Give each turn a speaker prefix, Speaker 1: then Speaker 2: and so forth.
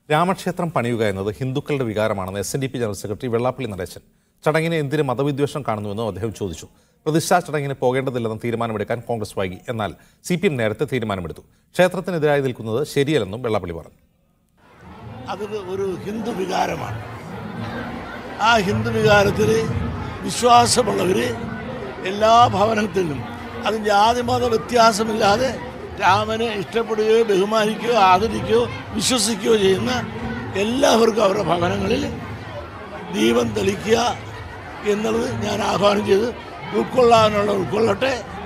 Speaker 1: രാമക്ഷേത്രം പണിയുക എന്നത് ഹിന്ദുക്കളുടെ വികാരമാണെന്ന് S N D P general secretary Vellappally Natesan ചടങ്ങിനെ എന്തിന് മതവിദ്വേഷം കാണുന്നുവെന്നും അദ്ദേഹം ചോദിച്ചു പ്രതിഷ്ഠാ ചടങ്ങിന് പോകേണ്ടതില്ലെന്ന് തീരുമാനമെടുക്കാൻ കോൺഗ്രസ് വൈകി എന്നാൽ സി പി എം നേരത്തെ തീരുമാനമെടുത്തു ക്ഷേത്രത്തിനെതിരായി നിൽക്കുന്നത് ശരിയല്ലെന്നും വെള്ളാപ്പള്ളി പറഞ്ഞു
Speaker 2: അതൊരു ഒരു ഹിന്ദു വികാരമാണ് ആ ഹിന്ദു വികാരത്തിൽ വിശ്വാസമുള്ളവർ എല്ലാ ഭവനത്തിലും അത് ജാതിമത വ്യത്യാസമില്ലാതെ രാമനെ ഇഷ്ടപ്പെടുകയോ ബഹുമാനിക്കുകയോ ആദരിക്കുകയോ വിശ്വസിക്കുകയോ ചെയ്യുന്ന എല്ലാവർക്കും അവരുടെ ഭവനങ്ങളിൽ ദീപം തെളിക്കുക എന്നുള്ളത് ഞാൻ ആഹ്വാനം ചെയ്ത് ഉൾക്കൊള്ളാനുള്ള ഉൾക്കൊള്ളട്ടെ